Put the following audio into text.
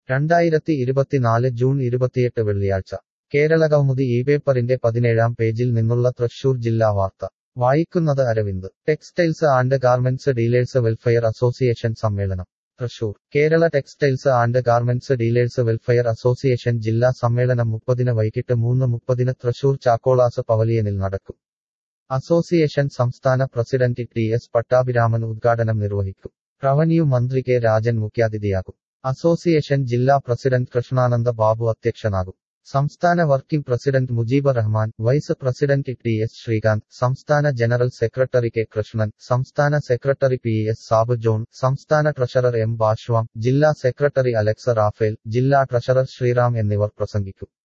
രണ്ടായിരത്തി ഇരുപത്തിനാല് ജൂൺ ഇരുപത്തിയെട്ട് വെള്ളിയാഴ്ച കേരള കൗമുദി ഈ പേപ്പറിന്റെ പതിനേഴാം പേജിൽ നിന്നുള്ള തൃശൂർ ജില്ലാ വാർത്ത വായിക്കുന്നത് Aravind textiles and garments dealers welfare association സമ്മേളനം Thrissur Kerala textiles and garments dealers welfare association ജില്ലാ സമ്മേളനം മുപ്പതിന് വൈകിട്ട് മൂന്ന് മുപ്പതിന് തൃശൂർ ചാക്കോളാസ് പവലിയനിൽ നടക്കും അസോസിയേഷൻ സംസ്ഥാന പ്രസിഡന്റ് ടി എസ് പട്ടാഭിരാമൻ ഉദ്ഘാടനം നിർവഹിക്കും റവന്യൂ മന്ത്രി കെ രാജൻ മുഖ്യാതിഥിയാകും അസോസിയേഷൻ ജില്ലാ പ്രസിഡന്റ് കൃഷ്ണാനന്ദ ബാബു അധ്യക്ഷനാകും സംസ്ഥാന working president Mujeeb Rahman vice president T S Sreekanth സംസ്ഥാന ജനറൽ സെക്രട്ടറി കെ കൃഷ്ണൻ സംസ്ഥാന secretary P S Sabu John സംസ്ഥാന ട്രഷറർ എം ബാഷ്വാം ജില്ലാ സെക്രട്ടറി അലക്സ റാഫേൽ ജില്ലാ ട്രഷറർ ശ്രീറാം എന്നിവർ പ്രസംഗിക്കും